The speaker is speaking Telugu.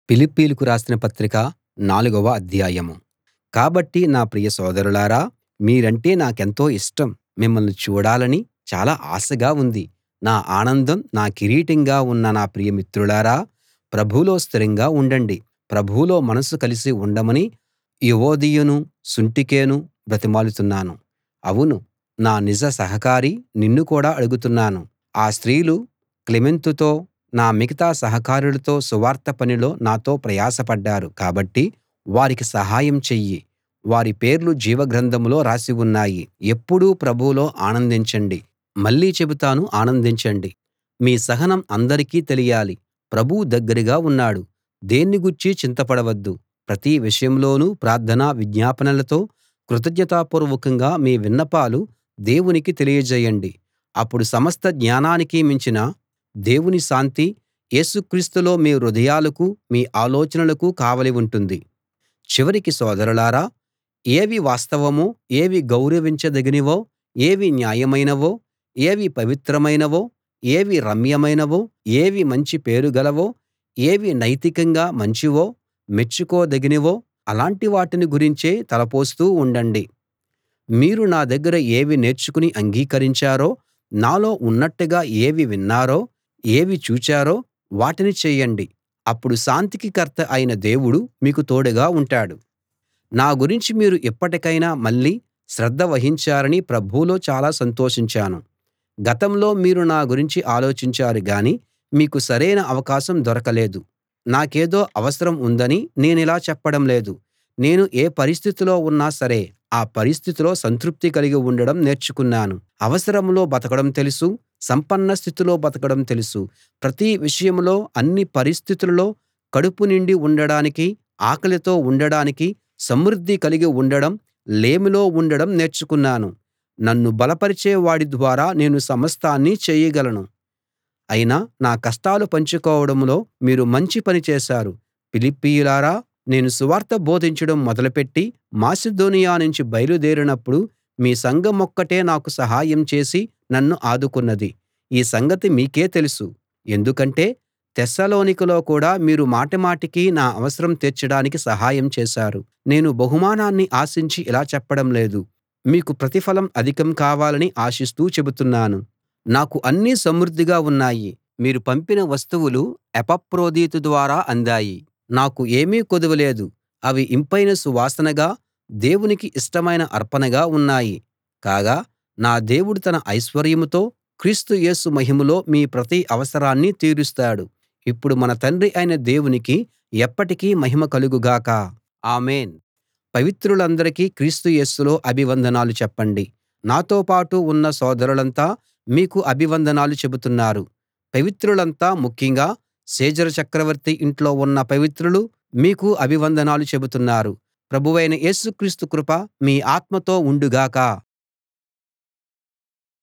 ఫిలిప్పీయులకు రాసిన పత్రిక నాలుగవ అధ్యాయం కాబట్టి నా ప్రియ సోదరులారా మీరంటే నాకెంతో ఇష్టం మిమ్మల్ని చూడాలని చాలా ఆశగా ఉంది నా ఆనందం నా కిరీటంగా ఉన్న నా ప్రియ మిత్రులారా ప్రభువులో స్థిరంగా ఉండండి ప్రభువులో మనసు కలిసి ఉండమని యువొదియను సుంటుకేను బ్రతిమాలుతున్నాను అవును నా నిజ సహకారి నిన్ను కూడా అడుగుతున్నాను ఆ స్త్రీలు క్లెమెంతుతో నా మిగతా సహకారులతో సువార్త పనిలో నాతో ప్రయాసపడ్డారు కాబట్టి వారికి సహాయం చెయ్యి వారి పేర్లు జీవ గ్రంథంలో రాసి ఉన్నాయి ఎప్పుడూ ప్రభువులో ఆనందించండి మళ్ళీ చెబుతాను ఆనందించండి మీ సహనం అందరికీ తెలియాలి ప్రభువు దగ్గరగా ఉన్నాడు దేన్ని గూర్చీ చింతపడవద్దు ప్రతి విషయంలోనూ ప్రార్థన విజ్ఞాపనలతో కృతజ్ఞతాపూర్వకంగా మీ విన్నపాలు దేవునికి తెలియజేయండి అప్పుడు సమస్త జ్ఞానానికి మించిన దేవుని శాంతి యేసు క్రీస్తులో మీ హృదయాలకూ మీ ఆలోచనలకూ కావలి ఉంటుంది చివరికి సోదరులారా ఏవి వాస్తవమో ఏవి గౌరవించదగినవో ఏవి న్యాయమైనవో ఏవి పవిత్రమైనవో ఏవి రమ్యమైనవో ఏవి మంచి పేరు గలవో ఏవి నైతికంగా మంచివో మెచ్చుకోదగినవో అలాంటి వాటిని గురించే తలపోస్తూ ఉండండి మీరు నా దగ్గర ఏవి నేర్చుకుని అంగీకరించారో నాలో ఉన్నట్టుగా ఏవి విన్నారో ఏవి చూచారో వాటిని చేయండి అప్పుడు శాంతికి కర్త అయిన దేవుడు మీకు తోడుగా ఉంటాడు నా గురించి మీరు ఇప్పటికైనా మళ్ళీ శ్రద్ధ వహించారని ప్రభువులో చాలా సంతోషించాను గతంలో మీరు నా గురించి ఆలోచించారు గాని మీకు సరైన అవకాశం దొరకలేదు నాకేదో అవసరం ఉందని నేనిలా చెప్పడం లేదు నేను ఏ పరిస్థితిలో ఉన్నా సరే ఆ పరిస్థితిలో సంతృప్తి కలిగి ఉండడం నేర్చుకున్నాను అవసరంలో బతకడం తెలుసు సంపన్న స్థితిలో బతకడం తెలుసు ప్రతి విషయంలో అన్ని పరిస్థితుల్లో కడుపు నిండి ఉండడానికీ ఆకలితో ఉండడానికీ సమృద్ధి కలిగి ఉండడం లేమిలో ఉండడం నేర్చుకున్నాను నన్ను బలపరిచే వాడి ద్వారా నేను సమస్తాన్నీ చేయగలను అయినా నా కష్టాలు పంచుకోవడంలో మీరు మంచి పని చేశారు ఫిలిప్పీయులారా నేను సువార్త బోధించడం మొదలుపెట్టి మాసిదోనియ నుంచి బయలుదేరినప్పుడు మీ సంఘమొక్కటే నాకు సహాయం చేసి నన్ను ఆదుకున్నది ఈ సంగతి మీకే తెలుసు ఎందుకంటే తెస్సలోనికలో కూడా మీరు మాటిమాటికి నా అవసరం తీర్చడానికి సహాయం చేశారు నేను బహుమానాన్ని ఆశించి ఇలా చెప్పడం లేదు మీకు ప్రతిఫలం అధికం కావాలని ఆశిస్తూ చెబుతున్నాను నాకు అన్నీ సమృద్ధిగా ఉన్నాయి మీరు పంపిన వస్తువులు ఎపఫ్రోదితు ద్వారా అందాయి నాకు ఏమీ కొదువ లేదు అవి ఇంపైన సువాసనగా దేవునికి ఇష్టమైన అర్పణగా ఉన్నాయి కాగా నా దేవుడు తన ఐశ్వర్యంతో క్రీస్తు యేసు మహిమలో మీ ప్రతి అవసరాన్నీ తీరుస్తాడు ఇప్పుడు మన తండ్రి అయిన దేవునికి ఎప్పటికీ మహిమ కలుగు గాక ఆమేన్ పవిత్రులందరికీ క్రీస్తు యేసులో అభివందనాలు చెప్పండి నాతో పాటు ఉన్న సోదరులంతా మీకు అభివందనాలు చెబుతున్నారు పవిత్రులంతా ముఖ్యంగా సీజరు చక్రవర్తి ఇంట్లో ఉన్న పవిత్రులు మీకు అభివందనాలు చెబుతున్నారు ప్రభువైన యేసు క్రీస్తు కృప మీ ఆత్మతో ఉండుగాక